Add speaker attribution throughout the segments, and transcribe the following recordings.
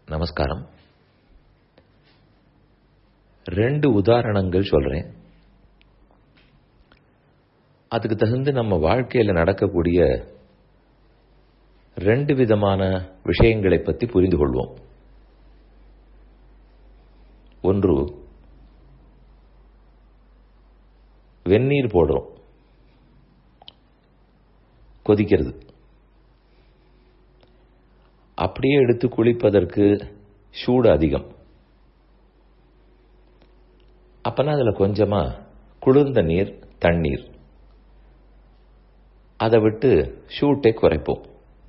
Speaker 1: நமஸ்காரம் ரெண்டு உதாரணங்கள் சொல்றேன் அதுக்கு தகுந்து நம்ம வாழ்க்கையில் நடக்கக்கூடிய ரெண்டு விதமான விஷயங்களை பற்றி புரிந்து கொள்வோம் ஒன்று வெந்நீர் போடுறோம் கொதிக்கிறது அப்படியே எடுத்து குளிப்பதற்கு சூடு அதிகம் அப்பனா அதில் கொஞ்சமா குளிர்ந்த நீர் தண்ணீர் அதை விட்டு ஷூட்டை குறைப்போம்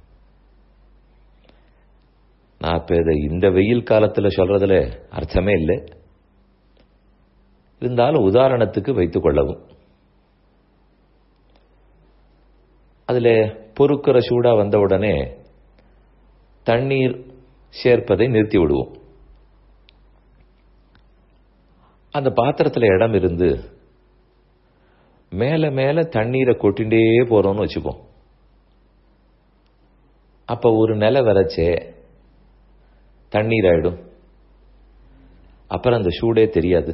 Speaker 1: நான் இப்போ இதை இந்த வெயில் காலத்தில் சொல்றதுல அர்த்தமே இல்லை இருந்தாலும் உதாரணத்துக்கு வைத்துக் கொள்ளவும் அதில் பொறுக்கிற சூடா வந்த உடனே தண்ணீர் சேர்ப்பதை நிறுத்தி விடுவோம் அந்த பாத்திரத்தில் இடம் இருந்து மேல மேல தண்ணீரை கொட்டிண்டே போறோம்னு வச்சுப்போம் அப்ப ஒரு நிலை வரைச்சே தண்ணீர் ஆயிடும் அப்புறம் அந்த சூடே தெரியாது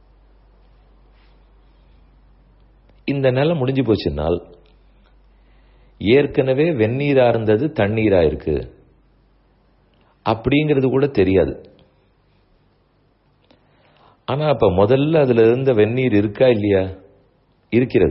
Speaker 1: இந்த நிலை முடிஞ்சு போச்சுன்னால் ஏற்கனவே வெந்நீரா இருந்தது தண்ணீரா இருக்கு அப்படிங்கிறது கூட தெரியாது ஆனா அப்ப முதல்ல அதுல இருந்த வெந்நீர் இருக்கா இல்லையா இருக்கிறது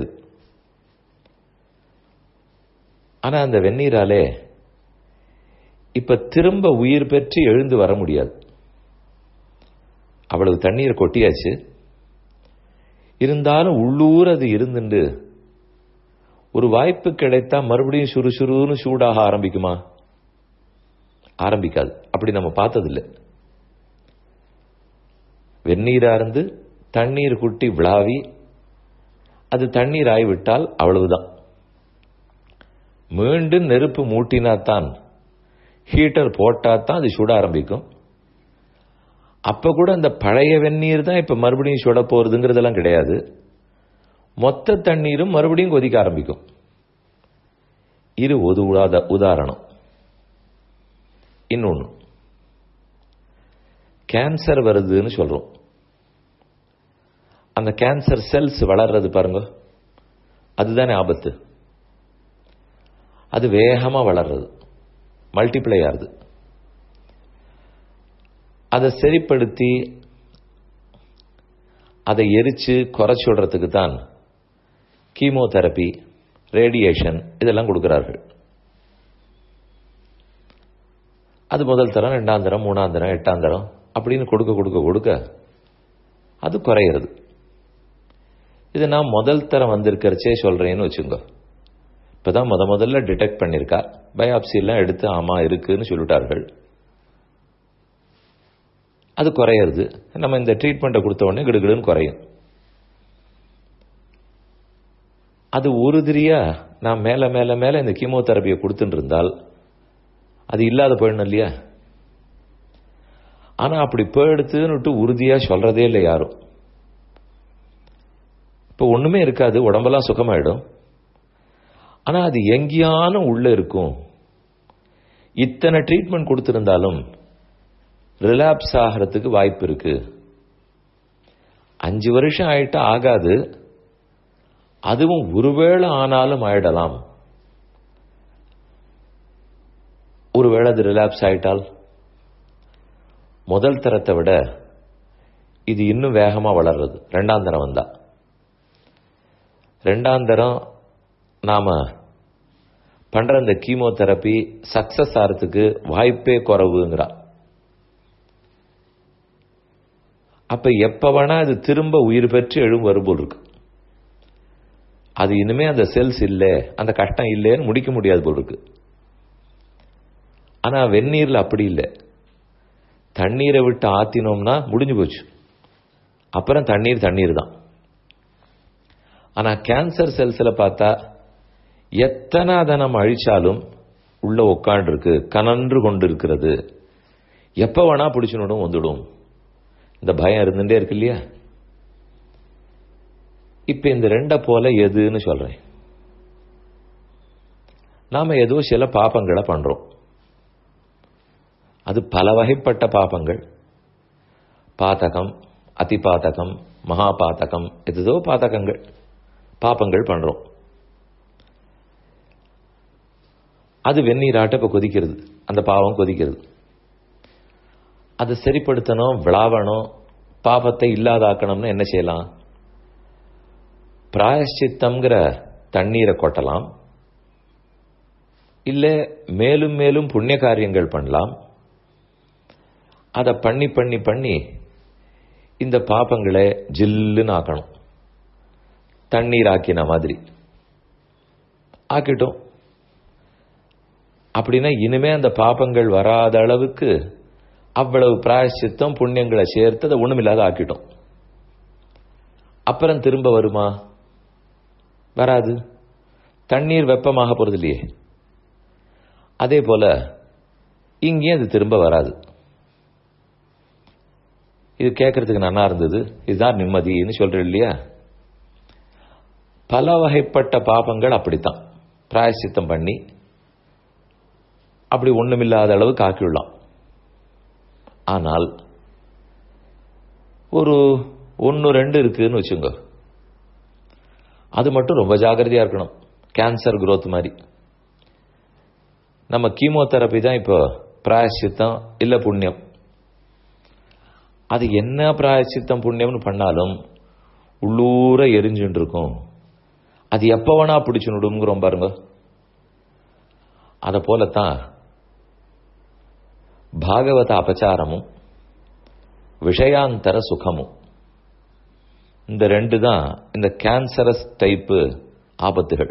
Speaker 1: ஆனா அந்த வெந்நீராலே இப்ப திரும்ப உயிர் பெற்று எழுந்து வர முடியாது அவ்வளவு தண்ணீரை கொட்டியாச்சு இருந்தாலும் உள்ளூர் அது இருந்துண்டு ஒரு வாய்ப்பு கிடைத்தா மறுபடியும் சுறுசுறுன்னு சூடாக ஆரம்பிக்குமா ஆரம்பிக்காது அப்படி நம்ம பார்த்ததில்லை வெந்நீரா இருந்து தண்ணீர் குட்டி விழாவி அது தண்ணீர் ஆகிவிட்டால் அவ்வளவுதான் மீண்டும் நெருப்பு மூட்டினாத்தான் ஹீட்டர் போட்டாதான் அது சுட ஆரம்பிக்கும் அப்ப கூட அந்த பழைய வெந்நீர் தான் இப்ப மறுபடியும் சுட போறதுங்கிறதெல்லாம் கிடையாது மொத்த தண்ணீரும் மறுபடியும் கொதிக்க ஆரம்பிக்கும் இது ஒரு உதாரணம் இன்னொன்று கேன்சர் வருதுன்னு சொல்றோம் அந்த கேன்சர் செல்ஸ் வளர்றது பாருங்க அதுதானே ஆபத்து அது வேகமா வளர்றது மல்டிப்ளை ஆகுது அதை சரிப்படுத்தி அதை எரிச்சு குறைச்சி விடுறதுக்கு தான் கீமோதெரப்பி ரேடியேஷன் இதெல்லாம் கொடுக்கிறார்கள் அது முதல் தரம் ரெண்டாம் தரம் மூணாம் தரம் எட்டாம் தரம் அப்படின்னு கொடுக்க கொடுக்க கொடுக்க அது குறையிறது இது நான் முதல் தரம் வந்திருக்கிறச்சே சொல்றேன்னு வச்சுங்க இப்பதான் முத முதல்ல டிடெக்ட் பண்ணிருக்கா பயாப்சி எல்லாம் எடுத்து ஆமா இருக்குன்னு சொல்லிட்டார்கள் அது குறையிறது நம்ம இந்த ட்ரீட்மெண்ட்டை கொடுத்த உடனே கிடுகிடுன்னு குறையும் அது உறுதியா நான் மேல மேல மேல இந்த கீமோதெரப்பியை கொடுத்துட்டு இருந்தால் அது இல்லாத போயிடணும் இல்லையா ஆனா அப்படி போயிடுத்துன்னு உறுதியா சொல்றதே இல்லை யாரும் இப்ப ஒண்ணுமே இருக்காது உடம்பெல்லாம் சுகமாயிடும் ஆனா அது எங்கேயானும் உள்ள இருக்கும் இத்தனை ட்ரீட்மெண்ட் கொடுத்திருந்தாலும் ரிலாப்ஸ் ஆகிறதுக்கு வாய்ப்பு இருக்கு அஞ்சு வருஷம் ஆயிட்டா ஆகாது அதுவும் ஒருவேளை ஆனாலும் ஆயிடலாம் ஒருவேளை அது ரிலாப்ஸ் ஆயிட்டால் முதல் தரத்தை விட இது இன்னும் வேகமா வளர்றது ரெண்டாம் தரம் வந்தா ரெண்டாம் தரம் நாம பண்ற இந்த கீமோதெரப்பி சக்சஸ் ஆகிறதுக்கு வாய்ப்பே குறவுங்கிறா அப்ப எப்ப வேணா அது திரும்ப உயிர் பெற்று எழும் வரும்போல் இருக்கு அது இனிமே அந்த செல்ஸ் இல்லை அந்த கஷ்டம் இல்லைன்னு முடிக்க முடியாது போல் இருக்கு ஆனா வெந்நீர்ல அப்படி இல்லை தண்ணீரை விட்டு ஆத்தினோம்னா முடிஞ்சு போச்சு அப்புறம் தண்ணீர் தண்ணீர் தான் ஆனா கேன்சர் செல்ஸ்ல பார்த்தா எத்தனை அதை நம்ம அழிச்சாலும் உள்ள உட்காண்டு இருக்கு கனன்று கொண்டு இருக்கிறது எப்ப வேணா பிடிச்சுனுடும் வந்துடும் இந்த பயம் இருந்துட்டே இருக்கு இல்லையா இப்ப இந்த ரெண்ட போல எதுன்னு சொல்றேன் நாம ஏதோ சில பாப்பங்களை பண்றோம் அது பல வகைப்பட்ட பாபங்கள் பாதகம் அதிபாதகம் மகாபாதகம் எதோ பாதகங்கள் பாபங்கள் பண்றோம் அது வெந்நீராட்ட இப்ப கொதிக்கிறது அந்த பாவம் கொதிக்கிறது அதை சரிப்படுத்தணும் விளாவணும் பாபத்தை இல்லாதாக்கணும்னு என்ன செய்யலாம் பிராயஷ்சித்தம்ங்கிற தண்ணீரை கொட்டலாம் இல்ல மேலும் மேலும் புண்ணிய காரியங்கள் பண்ணலாம் அதை பண்ணி பண்ணி பண்ணி இந்த பாப்பங்களை ஜில்லுன்னு ஆக்கணும் தண்ணீர் ஆக்கின மாதிரி ஆக்கிட்டோம் அப்படின்னா இனிமே அந்த பாப்பங்கள் வராத அளவுக்கு அவ்வளவு பிராயசித்தம் புண்ணியங்களை சேர்த்து அதை ஒண்ணுமில்லாத ஆக்கிட்டோம் அப்புறம் திரும்ப வருமா வராது தண்ணீர் வெப்பமாக போறது இல்லையே அதே போல இங்கேயும் அது திரும்ப வராது இது கேட்கறதுக்கு நல்லா இருந்தது இதுதான் நிம்மதின்னு சொல்றேன் இல்லையா பல வகைப்பட்ட பாபங்கள் அப்படித்தான் பிராயசித்தம் பண்ணி அப்படி ஒண்ணுமில்லாத அளவுக்கு ஆக்கிவிடலாம் ஆனால் ஒரு ஒன்று ரெண்டு இருக்குன்னு வச்சுங்க அது மட்டும் ரொம்ப ஜாகிரதையா இருக்கணும் கேன்சர் குரோத் மாதிரி நம்ம கீமோதெரப்பி தான் இப்போ பிராயசித்தம் இல்ல புண்ணியம் அது என்ன பிராயசித்தம் புண்ணியம்னு பண்ணாலும் உள்ளூர எரிஞ்சுட்டு இருக்கும் அது எப்ப வேணா பிடிச்சு நடுங்கிறோம் பாருங்க அத போலத்தான் பாகவத அபச்சாரமும் விஷயாந்தர சுகமும் இந்த ரெண்டு தான் இந்த கேன்சரஸ் டைப்பு ஆபத்துகள்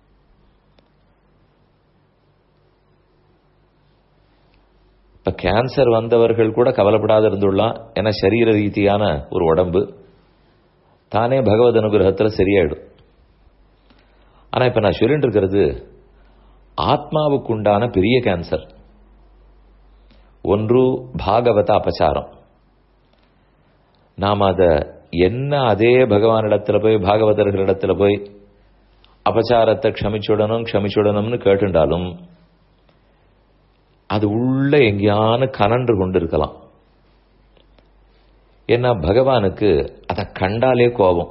Speaker 1: இப்ப கேன்சர் வந்தவர்கள் கூட கவலைப்படாத இருந்துள்ளலாம் ஏன்னா சரீர ரீதியான ஒரு உடம்பு தானே பகவத் அனுகிரகத்துல சரியாயிடும் ஆனா இப்ப நான் சொல்லிட்டு இருக்கிறது ஆத்மாவுக்கு உண்டான பெரிய கேன்சர் ஒன்று பாகவத அபச்சாரம் நாம் அத என்ன அதே பகவானிடத்துல போய் பாகவதர்களிடத்துல போய் அபச்சாரத்தை க்ஷமிச்சுடணும் க்ஷமிச்சுடணும்னு கேட்டுண்டாலும் அது உள்ள எங்கேயான கனன்று கொண்டு இருக்கலாம் ஏன்னா பகவானுக்கு அதை கண்டாலே கோபம்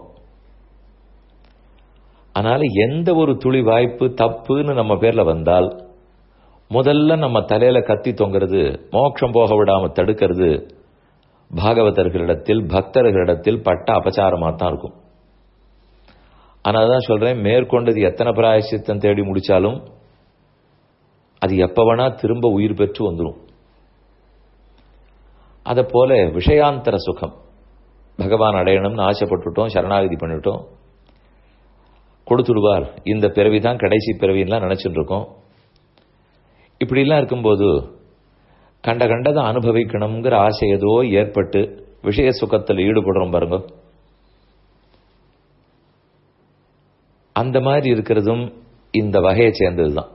Speaker 1: அதனால எந்த ஒரு துளி வாய்ப்பு தப்புன்னு நம்ம பேர்ல வந்தால் முதல்ல நம்ம தலையில கத்தி தொங்குறது மோட்சம் போக விடாம தடுக்கிறது பாகவதர்களிடத்தில் பக்தர்களிடத்தில் பட்ட அபச்சாரமா தான் இருக்கும் தான் சொல்றேன் மேற்கொண்டது எத்தனை பிராயசித்தம் தேடி முடிச்சாலும் அது எப்ப வேணா திரும்ப உயிர் பெற்று வந்துடும் அத போல விஷயாந்தர சுகம் பகவான் அடையணும்னு ஆசைப்பட்டுட்டோம் சரணாகதி பண்ணிட்டோம் கொடுத்துடுவார் இந்த பிறவி தான் கடைசி பிறவின்லாம் நினைச்சுட்டு இருக்கோம் இப்படிலாம் இருக்கும்போது கண்ட கண்டதை அனுபவிக்கணுங்கிற ஆசை ஏதோ ஏற்பட்டு விஷய சுகத்தில் ஈடுபடுறோம் பாருங்க அந்த மாதிரி இருக்கிறதும் இந்த வகையை சேர்ந்ததுதான்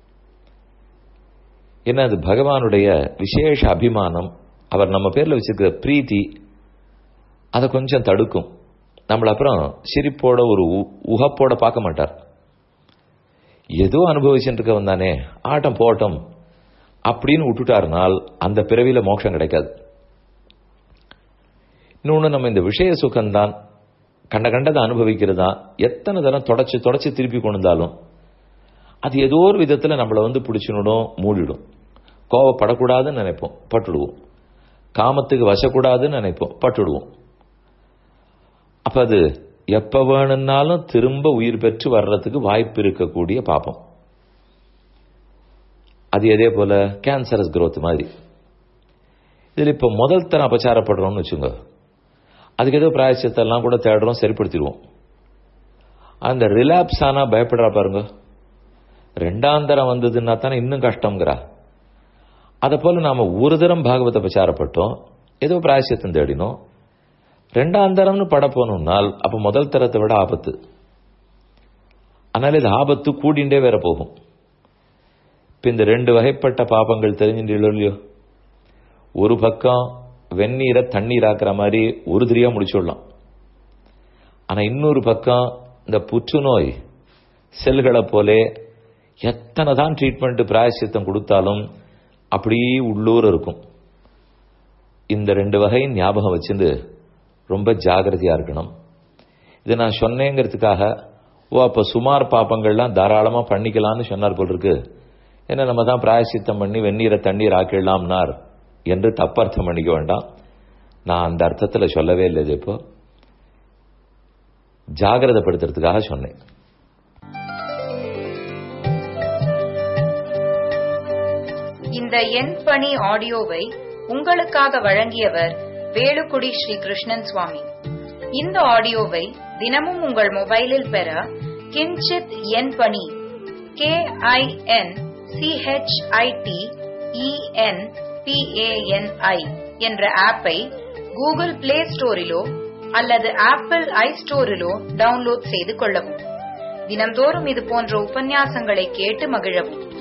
Speaker 1: ஏன்னா அது பகவானுடைய விசேஷ அபிமானம் அவர் நம்ம பேர்ல வச்சிருக்கிற பிரீத்தி அதை கொஞ்சம் தடுக்கும் நம்மள அப்புறம் சிரிப்போட ஒரு உகப்போட பார்க்க மாட்டார் ஏதோ அனுபவிச்சுட்டு இருக்க வந்தானே ஆட்டம் போட்டம் அப்படின்னு விட்டுட்டாருனால் அந்த பிறவியில மோட்சம் கிடைக்காது இன்னொன்று நம்ம இந்த விஷய சுகம்தான் கண்ட கண்டதை அனுபவிக்கிறதா எத்தனை தரம் தொடச்சு தொடச்சு திருப்பி கொண்டு வந்தாலும் அது ஏதோ ஒரு விதத்தில் நம்மளை வந்து பிடிச்சினுடும் மூடிடும் கோவப்படக்கூடாதுன்னு நினைப்போம் பட்டுடுவோம் காமத்துக்கு வசக்கூடாதுன்னு நினைப்போம் பட்டுடுவோம் அப்ப அது எப்ப வேணும்னாலும் திரும்ப உயிர் பெற்று வர்றதுக்கு வாய்ப்பு இருக்கக்கூடிய பாப்பம் அது அதே போல கேன்சரஸ் growth மாதிரி இதில் இப்போ முதல் தரம் அபச்சாரப்படுறோம்னு வச்சுங்க அதுக்கு ஏதோ பிராயச்சத்தெல்லாம் கூட தேடுறோம் சரிப்படுத்திடுவோம் அந்த ரிலாப்ஸ் ஆனா பயப்படுறா பாருங்க ரெண்டாம் தரம் வந்ததுன்னா தானே இன்னும் கஷ்டங்கிறா அதை போல நாம ஒரு தரம் பாகவத பிரச்சாரப்பட்டோம் ஏதோ பிராயசித்தம் தேடினோம் ரெண்டாம் தரம்னு பட போனோம்னால் அப்ப முதல் தரத்தை விட ஆபத்து அதனால இது ஆபத்து கூடிண்டே வேற போகும் இப்ப இந்த ரெண்டு வகைப்பட்ட பாபங்கள் தெரிஞ்சுட்டீங்களோ இல்லையோ ஒரு பக்கம் வெந்நீரை தண்ணீர் ஆக்குற மாதிரி ஒரு திரியா முடிச்சுடலாம் ஆனா இன்னொரு பக்கம் இந்த புற்றுநோய் செல்களை போலே எத்தனை தான் ட்ரீட்மெண்ட் பிராயசித்தம் கொடுத்தாலும் அப்படியே உள்ளூர் இருக்கும் இந்த ரெண்டு வகையும் ஞாபகம் வச்சுட்டு ரொம்ப ஜாகிரதையா இருக்கணும் இதை நான் சொன்னேங்கிறதுக்காக ஓ அப்ப சுமார் பாப்பங்கள்லாம் தாராளமா பண்ணிக்கலாம்னு சொன்னார் போல் இருக்கு ஏன்னா நம்ம தான் பிராயசித்தம் பண்ணி வெந்நீரை தண்ணீர் ஆக்கிடலாம்னார் என்று தப்பர்த்தம் பண்ணிக்க வேண்டாம் நான் அந்த அர்த்தத்தில் சொல்லவே இல்லை இது இப்போ ஜாகிரதப்படுத்துறதுக்காக சொன்னேன்
Speaker 2: இந்த எண் பணி ஆடியோவை உங்களுக்காக வழங்கியவர் வேலுக்குடி ஸ்ரீ கிருஷ்ணன் சுவாமி இந்த ஆடியோவை தினமும் உங்கள் மொபைலில் பெற கிஞ்சித் எண் பணி கே ஐ என் சிஹெச்ஐடி இஎன் பிஏஎன்ஐ என்ற ஆப்பை கூகுள் பிளே ஸ்டோரிலோ அல்லது ஆப்பிள் ஐ ஸ்டோரிலோ டவுன்லோட் செய்து கொள்ளவும் தினம்தோறும் இது போன்ற உபன்யாசங்களை கேட்டு மகிழவும்